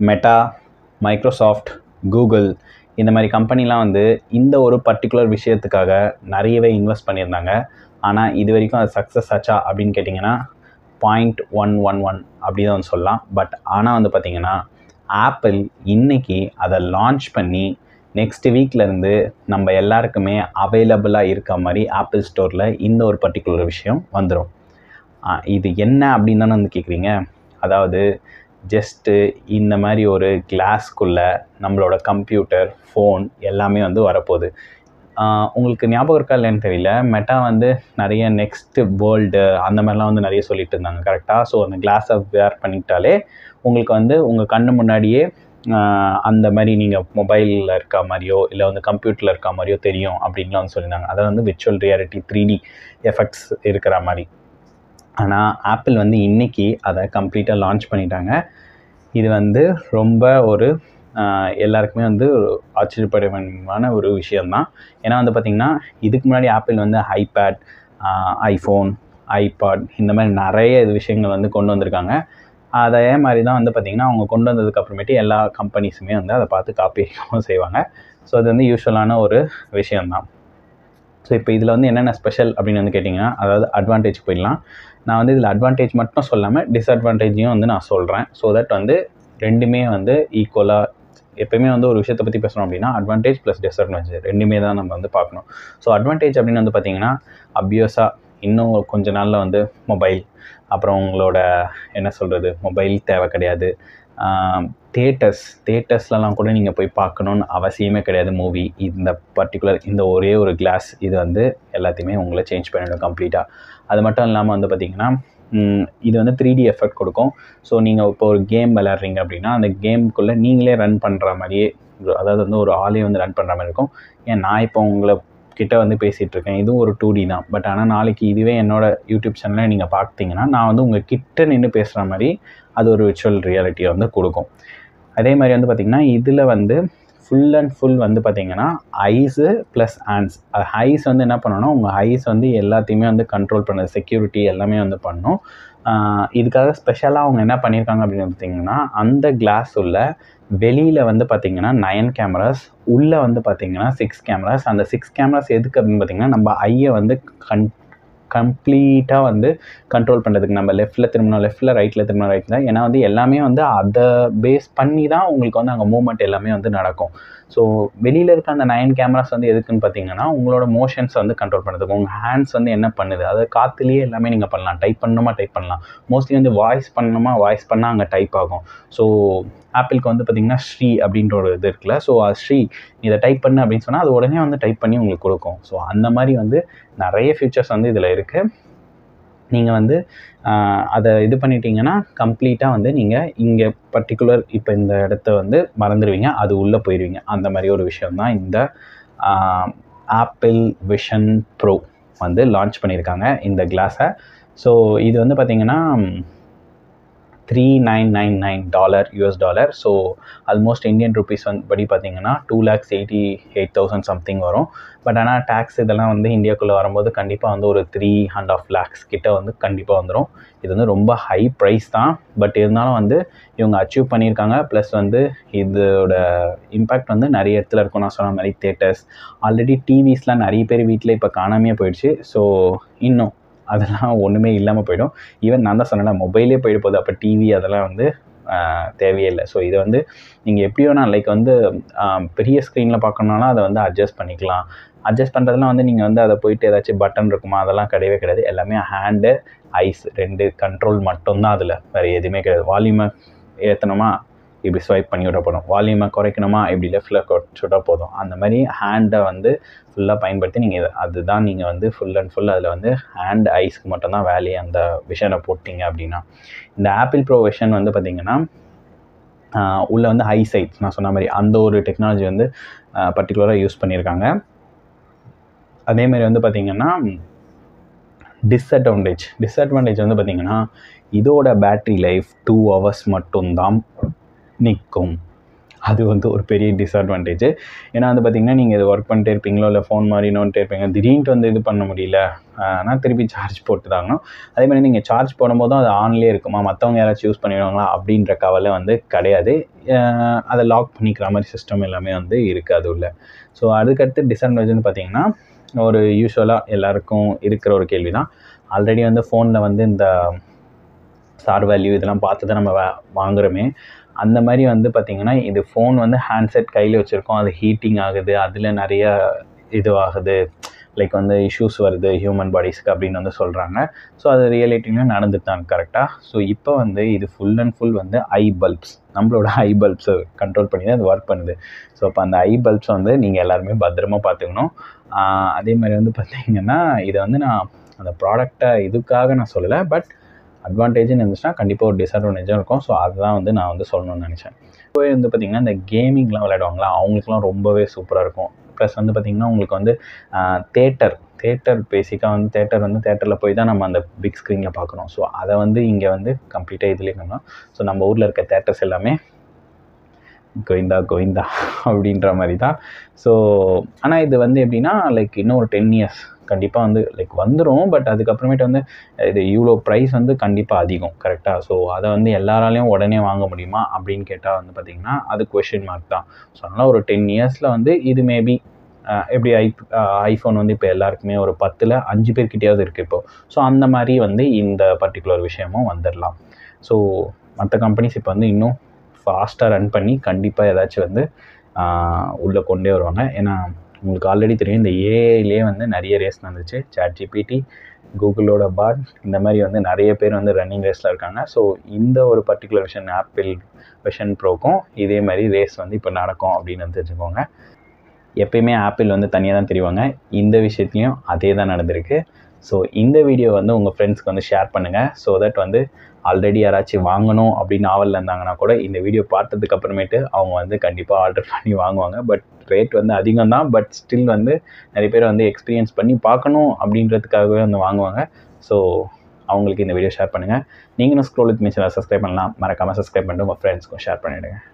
meta Microsoft Google இந்த மாதிரி கம்பெனிலாம் வந்து இந்த ஒரு பர்டிகுலர் விஷயத்துக்காக நிறையவே இன்வெஸ்ட் பண்ணியிருந்தாங்க ஆனால் இது வரைக்கும் அது சக்ஸஸ் ஆச்சா அப்படின்னு கேட்டிங்கன்னா பாயிண்ட் ஒன் ஒன் ஒன் அப்படி தான் வந்து சொல்லலாம் பட் ஆனால் வந்து பார்த்திங்கன்னா ஆப்பிள் இன்னைக்கு அதை லான்ச் பண்ணி நெக்ஸ்ட் வீக்லேருந்து நம்ம எல்லாருக்குமே அவைலபிளாக இருக்க மாதிரி ஆப்பிள் ஸ்டோரில் இந்த ஒரு பர்டிகுலர் விஷயம் வந்துடும் இது என்ன அப்படின்னு தானே வந்து கேட்குறீங்க அதாவது ஜஸ்ட்டு இந்த மாதிரி ஒரு கிளாஸ்க்குள்ளே நம்மளோட கம்ப்யூட்டர் ஃபோன் எல்லாமே வந்து வரப்போகுது ஆஹ் உங்களுக்கு ஞாபகம் இருக்கா இல்லைன்னு தெரியல மெட்டா வந்து நிறைய நெக்ஸ்ட் வேர்ல்டு அந்த மாதிரிலாம் வந்து நிறைய சொல்லிட்டு இருந்தாங்க கரெக்டாக ஸோ அந்த கிளாஸை வேர் பண்ணிக்கிட்டாலே உங்களுக்கு வந்து உங்கள் கண்ணு முன்னாடியே ஆஹ் அந்த மாதிரி நீங்கள் மொபைலில் இருக்க மாதிரியோ இல்லை வந்து கம்ப்யூட்டரில் இருக்க மாதிரியோ தெரியும் அப்படின்லாம் வந்து சொல்லியிருந்தாங்க அதை வந்து virtual reality three D effects இருக்கிற மாதிரி ஆனால் ஆப்பிள் வந்து இன்னைக்கு அதை கம்ப்ளீட்டாக லான்ச் பண்ணிட்டாங்க இது வந்து ரொம்ப ஒரு ஆஹ் எல்லாருக்குமே வந்து ஒரு ஆச்சரியப்படமான ஒரு விஷயம்தான் ஏன்னா வந்து பார்த்திங்கன்னா இதுக்கு முன்னாடி ஆப்பிள் வந்து ஐபேட் ஐஃபோன் ஐபாட் இந்த மாதிரி நிறைய இது விஷயங்கள் வந்து கொண்டு வந்திருக்காங்க அதே மாதிரி தான் வந்து பார்த்திங்கன்னா அவங்க கொண்டு வந்ததுக்கு அப்புறமேட்டு எல்லா கம்பெனிஸுமே வந்து அதை பார்த்து காப்பி அடிக்கவும் செய்வாங்க ஸோ அது வந்து யூஸ்வலான ஒரு விஷயம்தான் ஸோ இப்போ இதில் வந்து என்னென்ன ஸ்பெஷல் அப்படின்னு வந்து கேட்டிங்கன்னா அதாவது அட்வான்டேஜ் போயிடலாம் நான் வந்து இதில் அட்வான்டேஜ் மட்டும் சொல்லாமல் டிஸ்அட்வான்டேஜையும் வந்து நான் சொல்கிறேன் ஸோ தட் வந்து ரெண்டுமே வந்து ஈக்குவலாக எப்பயுமே வந்து ஒரு விஷயத்தை பற்றி பேசணும் அப்படின்னா அட்வான்டேஜ் ப்ளஸ் டிஸ்அட்வான்டேஜ் ரெண்டுமே தான் நம்ம வந்து பார்க்கணும் ஸோ அட்வான்டேஜ் அப்படின்னு வந்து பார்த்தீங்கன்னா அப்வியஸாக இன்னும் கொஞ்ச நாளில் வந்து மொபைல் அப்புறம் உங்களோட என்ன சொல்கிறது மொபைல் தேவை கிடையாது தேட்டர்ஸ் தேட்டர்ஸ்லலாம் கூட நீங்கள் போய் பார்க்கணுன்னு அவசியமே கிடையாது மூவி இந்த பர்டிகுலர் இந்த ஒரே ஒரு கிளாஸ் இது வந்து எல்லாத்தையுமே உங்களை சேஞ்ச் பண்ணிடும் கம்ப்ளீட்டாக அது மட்டும் இல்லாமல் வந்து பார்த்திங்கன்னா ம், இது வந்து த்ரீ டி எஃபெக்ட் கொடுக்கும் ஸோ நீங்கள் இப்போ ஒரு கேம் விளையாடுறீங்க அப்படின்னா அந்த கேமுக்குள்ளே நீங்களே ரன் பண்ணுற மாதிரியே ஒரு- அதாவது வந்து ஒரு ஆளே வந்து ரன் பண்ணுற மாதிரி இருக்கும் ஏன் நான் இப்போ உங்களை கிட்ட வந்து பேசிகிட்டு இருக்கேன் இதுவும் ஒரு டூ டி தான் பட் ஆனால் நாளைக்கு இதுவே என்னோட யூடியூப் சேனலில் நீங்கள் பார்த்தீங்கன்னா நான் வந்து உங்கள் கிட்ட நின்று பேசுகிற மாதிரி அது ஒரு விர்ச்சுவல் ரியாலிட்டியை வந்து கொடுக்கும் அதே மாதிரி வந்து பார்த்திங்கன்னா இதில் வந்து ஃபுல் அண்ட் ஃபுல் வந்து பார்த்திங்கன்னா ஐஸு ப்ளஸ் ஹேண்ட்ஸ் அது ஐஸ் வந்து என்ன பண்ணணும்னா உங்கள் ஐஸ் வந்து எல்லாத்தையுமே வந்து கண்ட்ரோல் பண்ணுது செக்யூரிட்டி எல்லாமே வந்து பண்ணும் ஆஹ் இதுக்காக ஸ்பெஷலாக அவங்க என்ன பண்ணியிருக்காங்க அப்படின்னு பார்த்தீங்கன்னா அந்த கிளாஸ் உள்ள வெளியில் வந்து பார்த்தீங்கன்னா நயன் கேமராஸ் உள்ளே வந்து பார்த்தீங்கன்னா சிக்ஸ் கேமராஸ் அந்த சிக்ஸ் கேமராஸ் எதுக்கு அப்படின்னு பார்த்தீங்கன்னா நம்ம ஐயை வந்து கண் கம்ப்ளீட்டாக வந்து கண்ட்ரோல் பண்ணுறதுக்கு நம்ம லெஃப்ட்டில் திரும்பணும் லெஃப்ட்டில் ரைட்டில் திரும்பணும் ரைட் தான் ஏன்னா வந்து எல்லாமே வந்து அதை பேஸ் பண்ணி தான் உங்களுக்கு வந்து அங்கே மூவ்மெண்ட் எல்லாமே வந்து நடக்கும் ஸோ வெளியில் இருக்க அந்த நைன் கேமராஸ் வந்து எதுக்குன்னு பார்த்தீங்கன்னா உங்களோட மோஷன்ஸை வந்து கண்ட்ரோல் பண்ணுறதுக்கு உங்கள் ஹேண்ட்ஸ் வந்து என்ன பண்ணுது அதை காற்றுலேயே எல்லாமே நீங்கள் பண்ணலாம் டைப் பண்ணணுமா டைப் பண்ணலாம் மோஸ்ட்லி வந்து வாய்ஸ் பண்ணணுமா வாய்ஸ் பண்ணால் அங்கே டைப் ஆகும் ஸோ ஆப்பிளுக்கு வந்து பார்த்தீங்கன்னா ஸ்ரீ அப்படின்ற ஒரு இது இருக்குல்ல ஸோ அது ஸ்ரீ இதை டைப் பண்ணு அப்படின்னு சொன்னால் அது உடனே வந்து டைப் பண்ணி உங்களுக்கு கொடுக்கும் ஸோ அந்த மாதிரி வந்து நிறைய ஃபீச்சர்ஸ் வந்து இதில் இருக்குது நீங்கள் வந்து ஆஹ், அதை இது பண்ணிட்டீங்கன்னா கம்ப்ளீட்டாக வந்து நீங்கள் இங்கே பர்டிகுலர் இப்போ இந்த இடத்த வந்து மறந்துடுவீங்க அது உள்ளே போயிடுவீங்க அந்த மாதிரி ஒரு விஷயம் தான் இந்த ஆப்பிள் விஷன் ப்ரோ வந்து லான்ச் பண்ணியிருக்காங்க இந்த கிளாஸை ஸோ இது வந்து பார்த்திங்கன்னா three nine nine nine dollar US dollar so almost Indian rupees வந்து படி பார்த்தீங்கன்னா two lakhs eighty eight thousand something வரும் பட் ஆனால் டேக்ஸ் இதெல்லாம் வந்து இந்தியாக்குள்ளே வரும்போது கண்டிப்பாக வந்து ஒரு த்ரீ அண்ட் ஆஃப் லேக்ஸ் கிட்ட வந்து கண்டிப்பாக வந்துடும் இது வந்து ரொம்ப ஹை ப்ரைஸ் தான் பட் இருந்தாலும் வந்து இவங்க அச்சீவ் பண்ணியிருக்காங்க ப்ளஸ் வந்து இதோட இம்பேக்ட் வந்து நிறைய இடத்துல இருக்கும் நான் சொன்ன மாதிரி தேட்டர்ஸ் ஆல்ரெடி டிவிஸ்லாம் நிறைய பேர் வீட்டில் இப்போ காணாமையே போயிடுச்சு ஸோ இன்னும் அதெல்லாம் ஒன்றுமே இல்லாமல் போயிடும் ஈவன் நான் தான் சொன்னேன் மொபைலே போயிட போகுது அப்போ டிவி அதெல்லாம் வந்து ஆஹ், தேவையே இல்லை ஸோ இதை வந்து நீங்கள் எப்படி வேணால் லைக் வந்து ஆஹ், பெரிய ஸ்க்ரீனில் பார்க்கணுன்னாலும் அதை வந்து அட்ஜஸ்ட் பண்ணிக்கலாம் அட்ஜஸ்ட் பண்ணுறதுலாம் வந்து நீங்கள் வந்து அதை போயிட்டு ஏதாச்சும் பட்டன் இருக்குமா அதெல்லாம் கிடையவே கிடையாது எல்லாமே ஹேண்டு ஐஸ் ரெண்டு கண்ட்ரோல் மட்டும்தான் அதில் வேறு எதுவுமே கிடையாது வால்யூமை ஏற்றணுமா இப்படி ஸ்வைப் பண்ணி விட போதும் வால்யூமை குறைக்கணுமா இப்படி லெஃப்டில் விட்டா போதும் அந்த மாதிரி ஹேண்டை வந்து ஃபுல்லாக பயன்படுத்தி நீங்கள் அதுதான் நீங்கள் வந்து ஃபுல் அண்ட் ஃபுல் அதில் வந்து ஹேண்ட் ஐஸ்க்கு மட்டும்தான் வேலையை அந்த விஷனை போட்டிங்க அப்படின்னா இந்த ஆப்பிள் ப்ரோ விஷன் வந்து பார்த்திங்கன்னா உள்ளே வந்து ஐசைட் நான் சொன்ன மாதிரி அந்த ஒரு டெக்னாலஜி வந்து பர்டிகுலராக யூஸ் பண்ணியிருக்காங்க அதே மாதிரி வந்து பார்த்திங்கன்னா டிஸ்அட்வான்டேஜ் டிஸ்அட்வான்டேஜ் வந்து பார்த்திங்கன்னா இதோட பேட்ரி லைஃப் டூ ஹவர்ஸ் மட்டும்தான் நிற்கும் அது வந்து ஒரு பெரிய டிஸ்அட்வான்டேஜ் ஏன்னா வந்து பார்த்திங்கன்னா நீங்கள் இது ஒர்க் பண்ணிட்டே இருப்பீங்களோ இல்லை ஃபோன் மாதிரி நோண்டிட்டே இருப்பீங்க திடீர்னு வந்து இது பண்ண முடியல ஆனால் திருப்பி சார்ஜ் போட்டு தாங்கணும் அதே மாதிரி நீங்கள் சார்ஜ் போடும்போதும் அது ஆன்லேயே இருக்குமா மற்றவங்க யாராச்சும் யூஸ் பண்ணிடுவாங்களா அப்படின்ற கவலை வந்து கிடையாது அஹ் அதை லாக் பண்ணிக்கிற மாதிரி சிஸ்டம் எல்லாமே வந்து இருக்காது உள்ள ஸோ அதுக்கடுத்து டிஸ்அட்வான்டேஜ்னு பார்த்தீங்கன்னா ஒரு யூஸ்வலாக எல்லாருக்கும் இருக்கிற ஒரு கேள்வி தான் ஆல்ரெடி வந்து ஃபோனில் வந்து இந்த ஸ்டார் வேல்யூ இதெல்லாம் பார்த்து தான் நம்ம வா- வாங்குறோமே அந்த மாதிரி வந்து பார்த்திங்கன்னா இது ஃபோன் வந்து ஹேண்ட்செட் கையில் வச்சுருக்கோம் அது ஹீட்டிங் ஆகுது அதில் நிறைய இது ஆகுது லைக் வந்து இஷ்யூஸ் வருது ஹியூமன் பாடிஸ்க்கு அப்படின்னு வந்து சொல்கிறாங்க ஸோ அது ரியாலிட்டிலையும் நடந்துட்டு தான் கரெக்டாக ஸோ இப்போ வந்து இது ஃபுல் அண்ட் ஃபுல் வந்து ஐ பல்ப்ஸ் நம்மளோட ஐ பல்ப்ஸை கண்ட்ரோல் பண்ணி தான் அது ஒர்க் பண்ணுது ஸோ அப்போ அந்த ஐ பல்ப்ஸ் வந்து நீங்கள் எல்லாருமே பத்திரமா பார்த்துக்கணும் ஆஹ் அதே மாதிரி வந்து பார்த்தீங்கன்னா இதை வந்து நான் அந்த ப்ராடக்டை இதுக்காக நான் சொல்லலை பட் அட்வான்டேஜ்னு இருந்துச்சுன்னா கண்டிப்பாக ஒரு டிஸ்அட்வான்டேஜும் இருக்கும் ஸோ அதுதான் வந்து நான் வந்து சொல்லணும்னு நினச்சேன் இப்போ வந்து பார்த்திங்கன்னா இந்த கேமிங்லாம் விளையாடுவாங்களா அவங்களுக்குலாம் ரொம்பவே சூப்பராக இருக்கும் ப்ளஸ் வந்து பார்த்திங்கன்னா உங்களுக்கு வந்து தேட்டர் தேட்டர் பேசிக்காக வந்து தேட்டர் வந்து தேட்டரில் போய் தான் நம்ம அந்த பிக் ஸ்க்ரீனில் பார்க்குறோம் ஸோ அதை வந்து இங்கே வந்து கம்ப்ளீட்டாக இதுலேயே பண்ணலாம் ஸோ நம்ம ஊரில் இருக்க தேட்டர்ஸ் எல்லாமே கோவிந்தா கோவிந்தா அப்படின்ற மாதிரி தான் ஸோ ஆனால் இது வந்து எப்படின்னா லைக் இன்னும் ஒரு டென் இயர்ஸ் கண்டிப்பாக வந்து லைக் வந்துடும் பட் அதுக்கப்புறமேட்டு வந்து இது இவ்வளோ ப்ரைஸ் வந்து கண்டிப்பாக அதிகம் கரெக்டாக ஸோ அதை வந்து எல்லாராலையும் உடனே வாங்க முடியுமா அப்படின்னு கேட்டால் வந்து பார்த்திங்கன்னா அது கொஷின் மார்க் தான் ஸோ அதனால் ஒரு டென் இயர்ஸில் வந்து இது மேபி எப்படி ஐ ஐஃபோன் வந்து இப்போ எல்லாருக்குமே ஒரு பத்தில் அஞ்சு பேர்கிட்டயாவது இருக்குது இப்போது ஸோ அந்த மாதிரி வந்து இந்த பர்டிகுலர் விஷயமும் வந்துடலாம் ஸோ மற்ற கம்பெனிஸ் இப்போ வந்து இன்னும் ஃபாஸ்ட்டாக ரன் பண்ணி கண்டிப்பாக ஏதாச்சும் வந்து உள்ளே கொண்டே வருவாங்க ஏன்னா உங்களுக்கு ஆல்ரெடி தெரியும் இந்த ஏஐலே வந்து நிறைய ரேஸ் நடந்துச்சு சாட் ஜிபிடி கூகுளோட பாட் இந்த மாதிரி வந்து நிறைய பேர் வந்து ரன்னிங் ரேஸில் இருக்காங்க ஸோ இந்த ஒரு பர்டிகுலர் விஷன் ஆப்பிள் விஷன் ப்ரோக்கும் இதே மாதிரி ரேஸ் வந்து இப்போ நடக்கும் அப்படின்னு வந்து தெரிஞ்சுக்கோங்க எப்பயுமே ஆப்பிள் வந்து தனியாக தான் தெரிவாங்க இந்த விஷயத்துலையும் அதே தான் நடந்திருக்கு ஸோ இந்த வீடியோ வந்து உங்கள் ஃப்ரெண்ட்ஸ்க்கு வந்து ஷேர் பண்ணுங்கள் ஸோ தட் வந்து ஆல்ரெடி யாராச்சும் வாங்கணும் அப்படின்னு ஆவலில் இருந்தாங்கன்னா கூட இந்த வீடியோ பார்த்ததுக்கு அப்புறமேட்டு அவங்க வந்து கண்டிப்பாக ஆர்டர் பண்ணி வாங்குவாங்க பட் ரேட் வந்து அதிகம் தான் பட் ஸ்டில் வந்து நிறைய பேர் வந்து எக்ஸ்பீரியன்ஸ் பண்ணி பார்க்கணும் அப்படின்றதுக்காகவே வந்து வாங்குவாங்க ஸோ அவங்களுக்கு இந்த வீடியோ ஷேர் பண்ணுங்கள் நீங்களும் ஸ்க்ரோல் வித் மிஷினை சப்ஸ்கிரைப் பண்ணலாம் மறக்காமல் சப்ஸ்கிரைப் பண்ணிட்டு உங்கள் ஃப்ரெண்ட்ஸ்க்கும் ஷேர் பண்ணிவிடுங்க